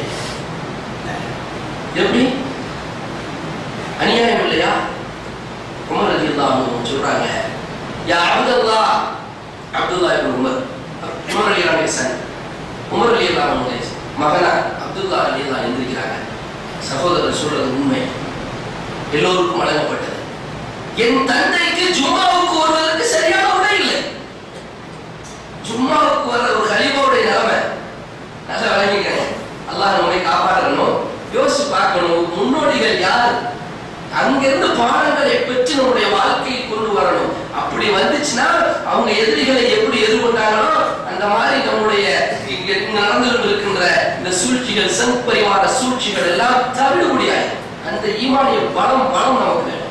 எப்படி அநியாயம் இல்லையா உமர் ரலியல்லாஹு சொல்றாங்க யா Abdullah Abdullah ibn Umar Umar ரலியல்லாஹு சன் உமர் ரலியல்லாஹு மகனா அப்துல்லா ரலியல்லாஹு எந்திரிக்கிறாங்க சகோதரர் சொல்றது உண்மை எல்லோருக்கும் வழங்கப்பட்டது என் தந்தைக்கு ஜும்மாவுக்கு வருவதற்கு சரியான உடை இல்லை ஜும்மாவுக்கு வர ஒரு கலிபாவுடைய நிலைமை நல்லா விளங்கிக்கிறேன் அல்லாஹ் நம்மை காப்பாற்றணும் யோசிச்சு பார்க்கணும் முன்னோடிகள் யார் அங்கிருந்து பாடங்களை பெற்று நம்முடைய வாழ்க்கையை கொண்டு வரணும் அப்படி வந்துச்சுன்னா அவங்க எதிரிகளை எப்படி எதிர்கொண்டாங்களோ அந்த மாதிரி நம்முடைய இங்க இங்க நடந்து கொண்டிருக்கின்ற இந்த சூழ்ச்சிகள் சங் பரிவார சூழ்ச்சிகள் எல்லாம் தவிடுபடியாய் அந்த ஈமானிய பலம் பலம் நமக்கு வேணும்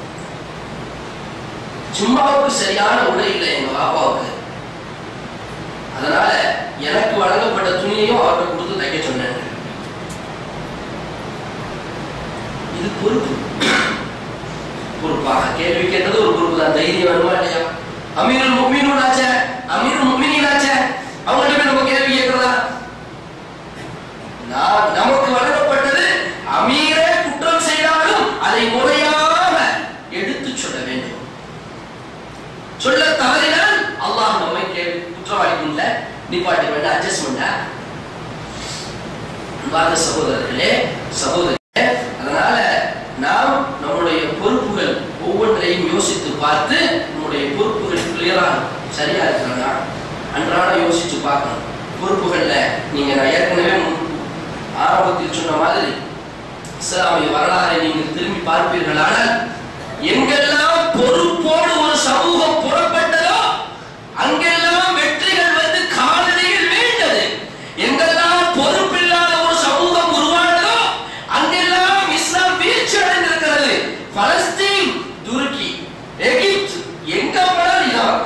சும்மாவுக்கு சரியான உடை இல்லை எங்க பாப்பாவுக்கு அதனால எனக்கு வழங்கப்பட்ட துணியையும் அவர்கிட்ட கொடுத்து தைக்க சொன்னேன் இது பொறுப்பு பொறுப்பாக கேள்வி கேட்டது ஒரு பொறுப்பு தான் தைரியம் வேணுமா இல்லையா அமீருல் முஃமினூன் ஆச்ச அமீருல் முஃமினீன் ஆச்ச அவங்கள்ட்ட போய் நம்ம கேள்வி கேட்கிறதா நான் நமக்கு வழங்கப்பட்டது அமீரே குற்றம் செய்தாலும் அதை முறையாக எடுத்து சொல்ல வேண்டும் சொல்ல தவறினால் அல்லாஹ் நம்மை கேள்வி குற்றவாளிக்கும் இல்ல நிப்பாட்ட வேண்டாம் அட்ஜஸ்ட்மெண்டா அன்பார்ந்த சகோதரர்களே சகோதரர்களே அதனால நாம் நம்முடைய பொறுப்புகள் ஒவ்வொன்றையும் யோசித்து பார்த்து நம்முடைய பொறுப்புகள் கிளியரா சரியா இருக்கிறதா அன்றாட யோசிச்சு பார்க்கணும் பொறுப்புகள்ல நீங்க நான் ஏற்கனவே முன் ஆரம்பத்தில் சொன்ன மாதிரி இஸ்லாமிய வரலாறை நீங்கள் திரும்பி பார்ப்பீர்களானால் எங்கெல்லாம் பொறுப்போடு ஒரு சமூகம் புறப்பட்டதோ அங்கெல்லாம் வெற்றிகள் வந்து காலடியில் வீழ்ந்தது எங்கெல்லாம் பொறுப்பில்லாத ஒரு சமூகம் உருவானதோ அங்கெல்லாம் இஸ்லாம் வீழ்ச்சி அடைந்திருக்கிறது பலஸ்தீன் துருக்கி எகிப்து எங்க போனாலும் இதான்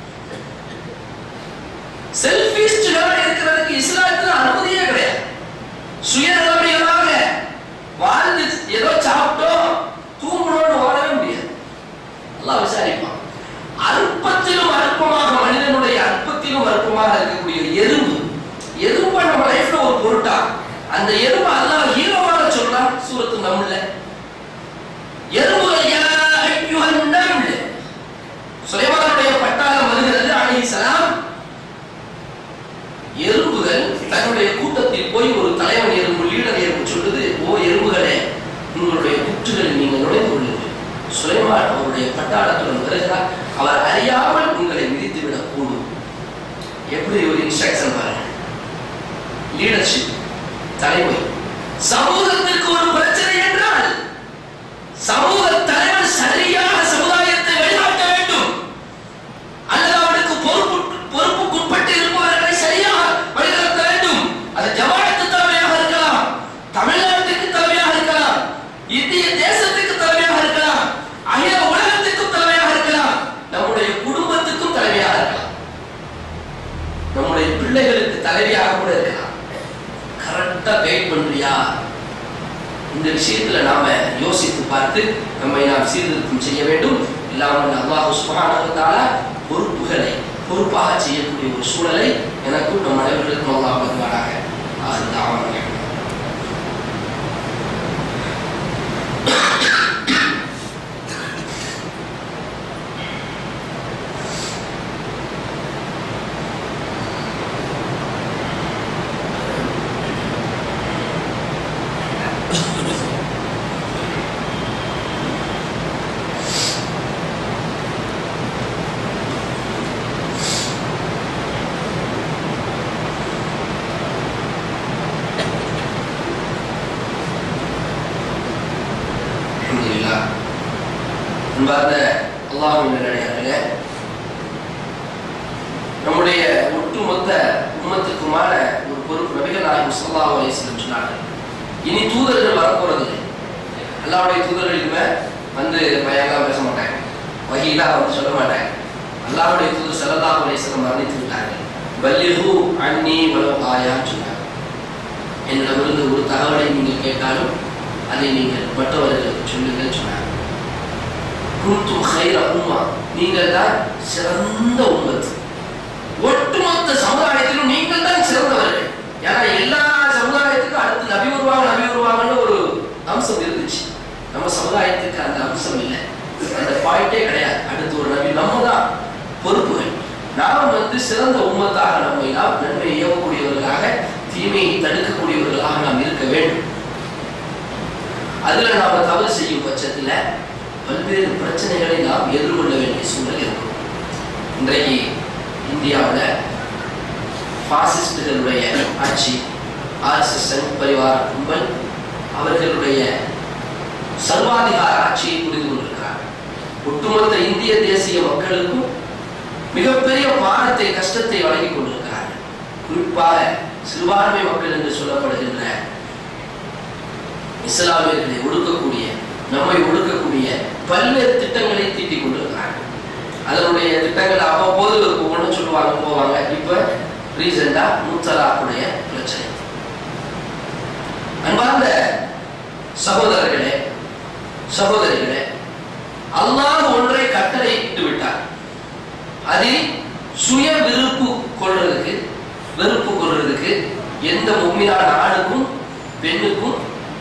செல்ஃபிஸ்டாக இருக்கிறதுக்கு இஸ்லாத்துல அனுமதியே கிடையாது சுயநலமையாக வாழ்ந்து ஏதோ சாப்பிட்டோம் தூங்கணும்னு வாழவே முடியாது அல்லாஹ் விசாரிப்பான் அற்பத்திலும் அற்பமாக மனிதனுடைய அற்பத்திலும் அற்பமாக இருக்கக்கூடிய எறும்பு எறும்பு நம்ம லைஃப்ல ஒரு பொருட்டா அந்த எறும்பு அல்லாஹ் ஹீரோவாக சொல்றான் சூரத்து நம்மள எறும்புகள் யா ஐயுஹன் நம்ல் சுலைமானுடைய பட்டாளம் வருகிறது அலைஹிஸ்ஸலாம் எறும்புகள் தன்னுடைய கூட்டத்தில் போய் ஒரு தலைவன் எறும்பு லீடர் எறும்பு சொல்லுது ஓ எறும்புகளே உங்களுடைய புற்றுகளை நீங்கள் நுழைந்து கொள்ளுங்கள் சுலைமான் அவருடைய பட்டாளத்துடன் வருகிறார் அவர் அறியாமல் உங்களை மிதித்து விடக்கூடும் எப்படி ஒரு இன்ஸ்ட்ரக்ஷன் பாருங்க லீடர்ஷிப் தலைமை சமூகத்திற்கு ஒரு பிரச்சனை என்றால் சமூக தலைவர் சரியாக சமுதாயத்தை வழிகாட்ட வேண்டும் அல்லது அவனுக்கு பொறுப்பு பொறுப்புக்குட்பட்டு இருப்பவர்களை சரியாக வழிநடத்த வேண்டும் அது ஜமாஅத்து தலைமையாக இருக்கலாம் தமிழ்நாட்டுக்கு தலைமையாக இருக்கலாம் இந்திய தேசத்துக்கு தலைமையாக இருக்கலாம் அகில உலகத்துக்கும் தலைமையாக இருக்கலாம் நம்முடைய குடும்பத்துக்கும் தலைமையாக இருக்கலாம் நம்முடைய பிள்ளைகளுக்கு தலைவியாக கூட இருக்கலாம் கரெக்டா கைட் பண்றியா இந்த விஷயத்துல நாம யோசித்து பார்த்து நம்மை நாம் சீர்திருத்தம் செய்ய வேண்டும் இல்லாமல் அல்லாஹ் சுப்ஹானஹு வ தஆலா பொறுப்புகளை பொறுப்பாக செய்யக்கூடிய ஒரு சூழலை எனக்கும் நம் அனைவர்களுக்கும் அல்லாஹ் வழங்குவாராக ஆஹ் தாவான அல்லாஹ்வின் நல்லடியார்களே நம்முடைய ஒட்டுமொத்த உம்மத்துக்குமான ஒரு பொறுப்பு நபிகள் நாயகம் ஸல்லல்லாஹு அலைஹி வஸல்லம் சொன்னார்கள் இனி தூதர்கள் வரப்போறது இல்லை அல்லாஹ்வுடைய தூதர்களுமே வந்து பயங்கரம் பேச மாட்டாங்க வகையிலாம் வந்து சொல்ல மாட்டாங்க அல்லாஹ்வுடைய தூதர் ஸல்லல்லாஹு அலைஹி வஸல்லம் மரணித்து விட்டார்கள் பல்லிஹு அன்னி வலவ் ஆயான்னு சொன்னாங்க என்னிடமிருந்து ஒரு தகவலை நீங்கள் கேட்டாலும் அதை நீங்கள் மற்றவர்களுக்கு சொல்லுங்கள் சொன்னாங்க குந்தும் ஹைர உம்மா நீங்கள் தான் சிறந்த உம்மத்து ஒட்டுமொத்த சமுதாயத்திலும் நீங்கள் தான் சிறந்தவர்கள் ஏன்னா எல்லா சமுதாயத்துக்கும் அடுத்து நபி வருவாங்க நபி வருவாங்கன்னு ஒரு அம்சம் இருந்துச்சு நம்ம சமுதாயத்துக்கு அந்த அம்சம் இல்லை அந்த பாயிண்டே கிடையாது அடுத்து ஒரு நபி நம்ம தான் பொறுப்புகள் நாம் வந்து சிறந்த உம்மத்தாக நம்மை நாம் நன்மை ஏவக்கூடியவர்களாக தீமையை தடுக்கக்கூடியவர்களாக நாம் இருக்க வேண்டும் அதுல நாம தவறு செய்யும் பட்சத்துல பல்வேறு பிரச்சனைகளை நாம் எதிர்கொள்ள வேண்டிய சூழல் இருக்கும் இன்றைக்கு இந்தியாவில் பாசிஸ்டுகளுடைய ஆட்சி ஆர்எஸ்எஸ் சங் பரிவார கும்பல் அவர்களுடைய சர்வாதிகார ஆட்சியை புரிந்து கொண்டிருக்கிறார் ஒட்டுமொத்த இந்திய தேசிய மக்களுக்கும் மிகப்பெரிய பாரத்தை கஷ்டத்தை வழங்கிக் கொண்டிருக்கிறார்கள் குறிப்பாக சிறுபான்மை மக்கள் என்று சொல்லப்படுகின்ற இஸ்லாமியர்களை ஒடுக்கக்கூடிய நம்மை ஒடுக்கக்கூடிய பல்வேறு திட்டங்களை தீட்டிக் கொண்டிருக்கிறார்கள் அதனுடைய திட்டங்கள் அவ்வப்போது ஒவ்வொன்றும் சொல்லுவாங்க போவாங்க இப்ப ரீசெண்டா முத்தலாக்குடைய பிரச்சனை அன்பார்ந்த சகோதரர்களே சகோதரிகளே அல்லாஹ் ஒன்றை கட்டளை இட்டு விட்டார் அதில் சுய விருப்பு கொள்றதுக்கு வெறுப்பு கொள்றதுக்கு எந்த உண்மையான ஆணுக்கும் பெண்ணுக்கும்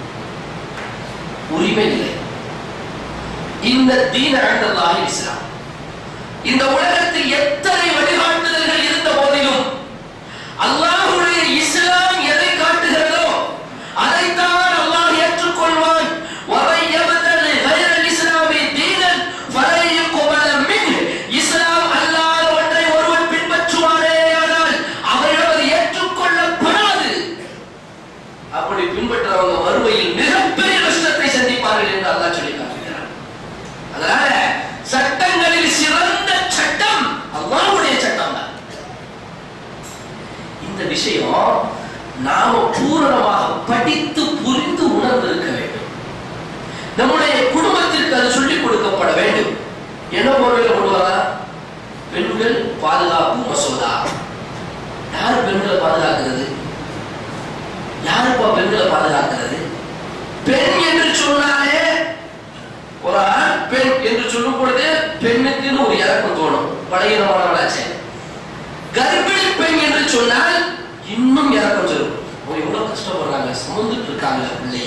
உரிமை இல்லை இந்த தீன அல்லாஹ் இஸ்லாம் இந்த உலகத்தில் எத்தனை வழிகாட்டுதல்கள் இருந்த போதிலும் அல்லாஹ்வுடைய இஸ்லாம் எதை காட்டுகிறதோ அதைத்தான் அல்லாஹ் ஏற்றுக்கொள்வான் وَمَنْ يَبْتَغِ غَيْرَ الْإِسْلَامِ دِينًا فَلَنْ يُقْبَلَ مِنْهُ இஸ்லாம் அல்லாத ஒன்றை ஒருவன் பின்பற்றுவானேயானால் அவரிடம் அது ஏற்றுக்கொள்ளப்படாது அப்படி பின்பற்றவங்க வறுமையில் மிகப்பெரிய கஷ்டத்தை சந்திப்பார்கள் என்று அல்லாஹ் சொல்லி காட்டுகிறார் அதனால சட்டங்களில் சிறந்த சட்டம் அல்லாஹ்வுடைய சட்டம் தான் இந்த விஷயம் நாம பூரணமாக படித்து புரிந்து உணர்ந்திருக்க வேண்டும் நம்முடைய குடும்பத்திற்கு அது சொல்லிக் கொடுக்கப்பட வேண்டும் என்ன முறையில் கொள்வதா பெண்கள் பாதுகாப்பு மசோதா யார் பெண்களை பாதுகாக்கிறது யாருப்பா பெண்களை பாதுகாக்கிறது பெண் என்று சொன்னாலே ஒரு ஆண் பெண் என்று சொல்லும் பொழுது பெண்ணுக்குன்னு ஒரு இறக்கம் தோணும் பலகீனமானவளாச்சே கர்ப்பிணி பெண் என்று சொன்னால் இன்னும் இறக்கம் சொல்லும் அவங்க எவ்வளவு கஷ்டப்படுறாங்க சுமந்துட்டு இருக்காங்க பிள்ளைய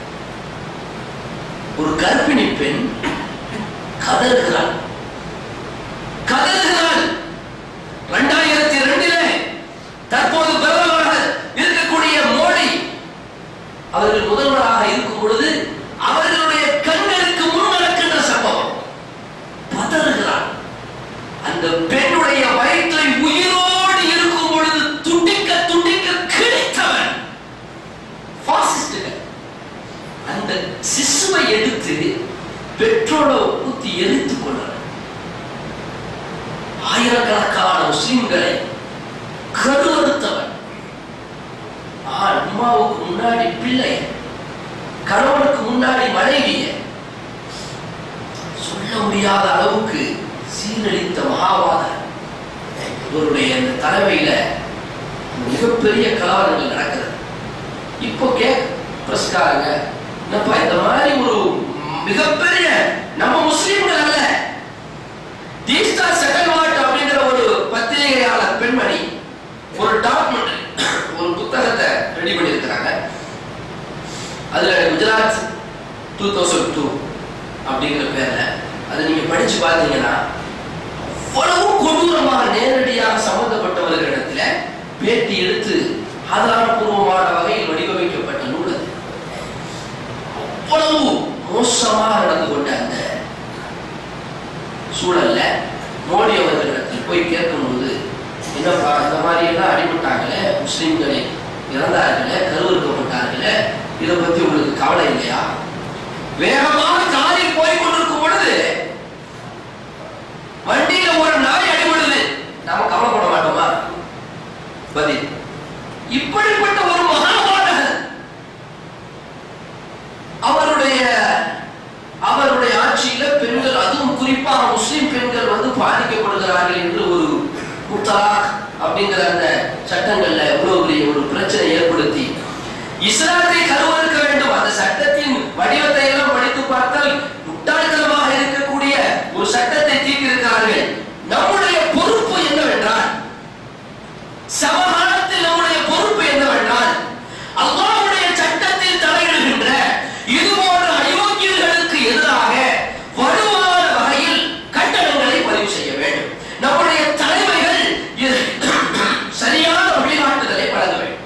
ஒரு கர்ப்பிணி பெண் கதறுகிறாள் கதறுகிறாள் இரண்டாயிரத்தி ரெண்டிலே தற்போது பிரதமராக இருக்கக்கூடிய மோடி அவர்கள் முதல்வராக இருக்கும் பொழுது அவர்களுடைய கண்களுக்கு முன் நடக்கின்ற சம்பவம் பதறுகிறார் அந்த பெண்ணுடைய வயிற்றை உயிரோடு இருக்கும் பொழுது துண்டிக்க துண்டிக்க கிழித்தவன் பாசிஸ்டுகள் அந்த சிசுவை எடுத்து பெட்ரோலை ஊத்தி எரித்துக் கொண்டனர் ஆயிரக்கணக்கான முஸ்லிம்களை கருவறுத்தவன் ஆண் அம்மாவுக்கு முன்னாடி பிள்ளை கணவனுக்கு முன்னாடி மனைவிய சொல்ல முடியாத அளவுக்கு சீரழித்த மகாவாதர் இவருடைய அந்த தலைமையில மிகப்பெரிய கலவரங்கள் நடக்கிறது இப்போ கேக் பிரஸ்காரங்க என்னப்பா இந்த மாதிரி ஒரு மிகப்பெரிய நம்ம முஸ்லிம்கள் அல்ல தீஸ்டா செகல்வாட் அப்படிங்கிற ஒரு பத்திரிகையாளர் பெண்மணி ஒரு டாக்குமெண்ட் ஒரு புத்தகத்தை ரெடி பண்ணியிருக்கிறாங்க அதுல குஜராத் டூ தௌசண்ட் டூ அப்படிங்கிற பேர்ல அதை நீங்க படிச்சு பார்த்தீங்கன்னா அவ்வளவு கொடூரமாக நேரடியாக சம்பந்தப்பட்டவர்களிடத்துல பேட்டி எடுத்து ஆதாரபூர்வமான வகையில் வடிவமைக்கப்பட்ட நூல் அது அவ்வளவு மோசமாக நடந்து கொண்ட அந்த சூழல்ல மோடி அவர்களிடத்தில் போய் கேட்கும்போது என்னப்பா இந்த மாதிரி எல்லாம் அடிபட்டாங்களே முஸ்லிம்களை இறந்தார்களே கருவறுக்கப்பட்டார்களே இதை பத்தி உங்களுக்கு கவலை இல்லையா வேகமாக காரில் போய் கொண்டிருக்கும் பொழுது முத்தலாக் அப்படிங்கிற அந்த சட்டங்கள்ல எவ்வளவு பெரிய ஒரு பிரச்சனை ஏற்படுத்தி இஸ்லாத்தை கருவறுக்க வேண்டும் அந்த சட்டத்தின் வடிவத்தை எல்லாம் படித்து பார்த்தால் முட்டாள்தனமாக இருக்கக்கூடிய ஒரு சட்டத்தை தீர்த்திருக்கிறார்கள் நம்முடைய பொறுப்பு என்னவென்றால் சமகாலத்தில் நம்முடைய பொறுப்பு என்னவென்றால் அல்லாஹ்வுடைய சட்டத்தில் தலையிடுகின்ற இது போன்ற அயோக்கியர்களுக்கு எதிராக வலுவான வகையில் கட்டணங்களை பதிவு செய்ய வேண்டும் நம்முடைய தலைமைகள் இது சரியான வழிகாட்டுதலை வழங்க வேண்டும்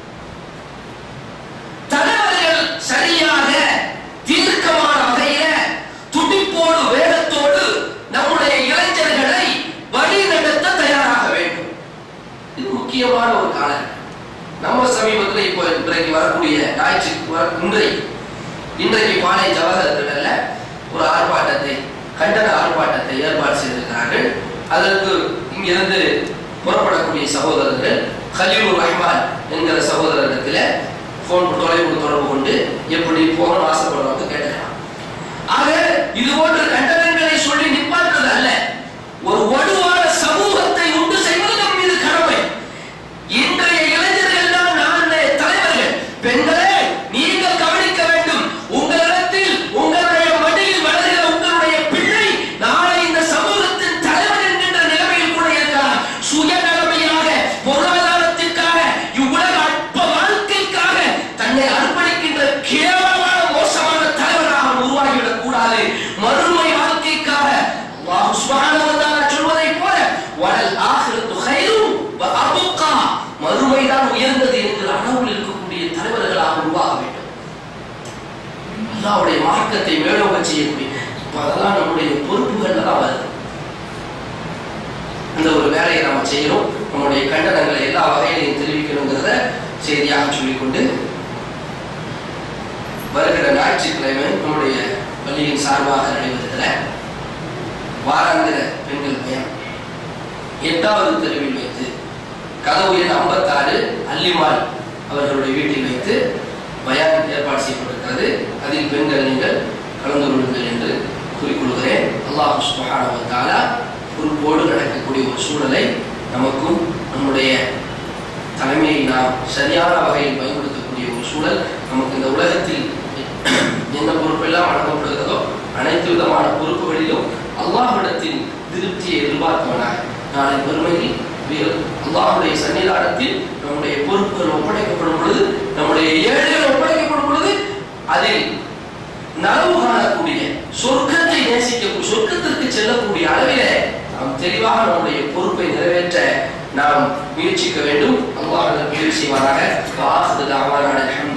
தலைவர்கள் சரியாக தீர்க்கமான வகையில துடிப்போடு வேகத்தோடு நம்முடைய இளைஞர்களை வழி நடத்த தயாராக வேண்டும் இது முக்கியமான ஒரு காலம் நம்ம சமீபத்தில் இப்போ இன்றைக்கு வரக்கூடிய ஞாயிற்று வர- இன்றை இன்றைக்கு பானை ஜவஹர் திடல்ல ஒரு ஆர்ப்பாட்டத்தை கண்டன ஆர்ப்பாட்டத்தை ஏற்பாடு செய்திருக்கிறார்கள் அதற்கு இங்கிருந்து புறப்படக்கூடிய சகோதரர்கள் கலீலுர் ரஹ்மான் என்கிற சகோதரரிடத்தில் போன் தொலைவு தொடர்பு கொண்டு எப்படி போகணும் ஆசைப்படுறவங்க கேட்கலாம் ஆக இது போன்ற கண்டனங்களை சொல்லி நிப்பாட்டுவது அல்ல ஒரு வலுவான சமூகத்தை உண்டு செய்வது நம் மீது கடமை இன்றைய இளைஞர்கள் தான் நாளைய தலைவர்கள் பெண்களே நீங்கள் கவனிக்க வேண்டும் உங்களிடத்தில் உங்களுடைய மடியில் வளர்கிற உங்களுடைய பிள்ளை நாளை இந்த சமூகத்தின் தலைவர் என்கின்ற நிலைமையில் கூட இருக்கலாம் சுயநலமையாக பொருளாதாரத்திற்காக இவ்வுலக அற்ப வாழ்க்கைக்காக தன்னை அர்ப்பணிக்கின்ற கேவலமான மோசமான தலைவராக அவன் உருவாகிவிடக் கூடாது மறுமை வாழ்க்கைக்காக அல்லாஹ் சுப்ஹானஹு வ தஆலா சொல்வதைப் போல வலல் ஆখিরাতু கைரும் வ அபுகா மறுமைதான் உயர்ந்தது என்கிற அளவில் இருக்கக்கூடிய தலைவர்களாக உருவாக வேண்டும் அல்லாஹ்வுடைய மார்க்கத்தை மேலோங்க செய்யக்கூடிய இப்ப அதெல்லாம் நம்முடைய பொறுப்புகள்ல தான் வருது அந்த ஒரு வேலையை நாம செய்யறோம் நம்முடைய கண்டனங்களை எல்லா வகையிலையும் தெரிவிக்கணுங்கிறத செய்தியாக சொல்லிக்கொண்டு வருகிற ஞாயிற்றுக்கிழமை நம்முடைய பள்ளியின் சார்பாக நடைபெறுகிற வாராந்திர பெண்கள் பயணம் எட்டாவது தெருவில் வைத்து கதவு எண் ஐம்பத்தாறு அல்லிமால் அவர்களுடைய வீட்டில் வைத்து பயான் ஏற்பாடு செய்யப்பட்டிருக்கிறது அதில் பெண்கள் நீங்கள் கலந்து கொள்ளுங்கள் என்று கூறிக்கொள்கிறேன் அல்லாஹ் சுப்ஹானஹு வ தஆலா பொறுப்போடு நடக்கக்கூடிய ஒரு சூழலை நமக்கும் நம்முடைய தலைமையை நாம் சரியான வகையில் பயன்படுத்தக்கூடிய ஒரு சூழல் நமக்கு இந்த உலகத்தில் என்ன பொறுப்பெல்லாம் வழங்கப்படுகிறதோ அனைத்து விதமான பொறுப்புகளிலும் அல்லாஹ்விடத்தின் திருப்தியை எதிர்பார்த்தவனாக நாளை மறுமையில் வே- அல்லாஹ்வுடைய சன்னிதானத்தில் நம்முடைய பொறுப்புகள் ஒப்படைக்கப்படும் பொழுது நம்முடைய ஏழைகள் ஒப்படைக்கப்படும் பொழுது அதில் நனவு காணக்கூடிய சொர்க்கத்தை நேசிக்கக்கூடிய சொர்க்கத்திற்கு செல்லக்கூடிய அளவிலே நாம் தெளிவாக நம்முடைய பொறுப்பை நிறைவேற்ற நாம் முயற்சிக்க வேண்டும் அல்லாஹ் உதவி செய்வாராக வாஹது தாவான அல்ஹம்துலில்லாஹ்